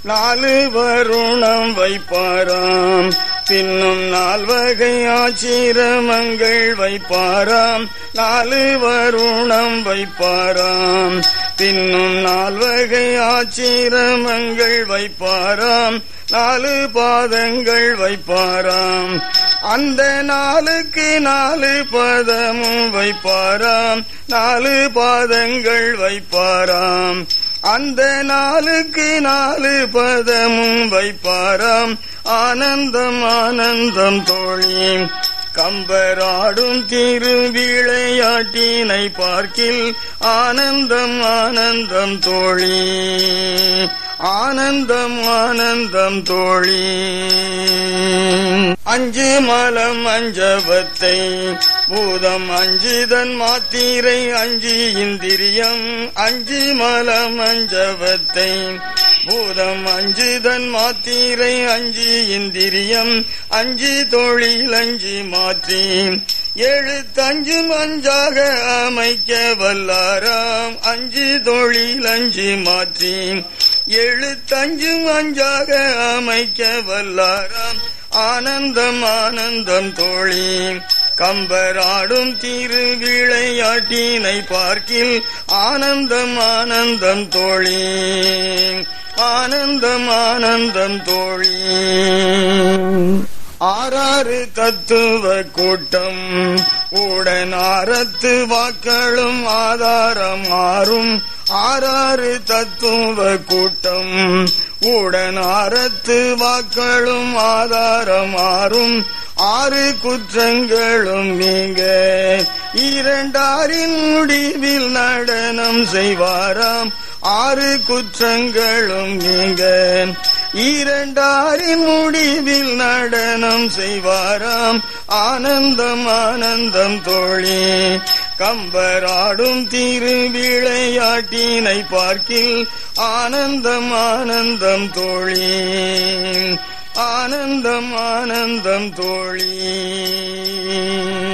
நாலு வருணம் வைப்பாராம் பின்னும் நால்வகை ஆச்சிரமங்கள் வைப்பாராம் நாலு வருணம் வைப்பாராம் பின்னும் நால்வகை ஆச்சிரமங்கள் வைப்பாராம் நாலு பாதங்கள் வைப்பாராம் அந்த நாளுக்கு நாலு பதமும் வைப்பாராம் நாலு பாதங்கள் வைப்பாராம் அந்த நாளுக்கு நாலு பதமும் வைப்பாராம் ஆனந்தம் ஆனந்தம் தோழி கம்பராடும் திருவிளையாட்டினை பார்க்கில் ஆனந்தம் ஆனந்தம் தோழி ஆனந்தம் ஆனந்தம் தோழி அஞ்சு மலம் அஞ்சவத்தை பூதம் அஞ்சுதன் மாத்திரை அஞ்சு இந்திரியம் அஞ்சு மலம் அஞ்சவத்தை பூதம் அஞ்சுதன் மாத்திரை அஞ்சு இந்திரியம் அஞ்சு தொழில் அஞ்சு மாற்றி எழுத்தஞ்சும் அஞ்சாக அமைக்க வல்லாராம் அஞ்சு தொழில் அஞ்சு மாற்றி எழுத்தஞ்சும் அஞ்சாக அமைக்க வல்லாராம் ஆனந்தம் ஆனந்தம் தோழி கம்பராடும் திருவிளையாட்டினை பார்க்கில் ஆனந்தம் ஆனந்தம் தோழி ஆனந்தம் ஆனந்தம் தோழி ஆறாறு தத்துவ கூட்டம் உடன் ஆரத்து வாக்களும் ஆதாரம் ஆறும் ஆறாறு தத்துவ கூட்டம் உடன் ஆரத்து வாக்களும் ஆதாரம் ஆறும் ஆறு குற்றங்களும் நீங்க இரண்டாரின் முடிவில் நடனம் செய்வாராம் ஆறு குற்றங்களும் நீங்க இரண்டாரின் முடிவில் நடனம் செய்வாராம் ஆனந்தம் ஆனந்தம் தோழி கம்பராடும் திருவிளையாட்டினை பார்க்கில் ஆனந்தம் ஆனந்தம் தோழி ஆனந்தம் ஆனந்தம் தோழி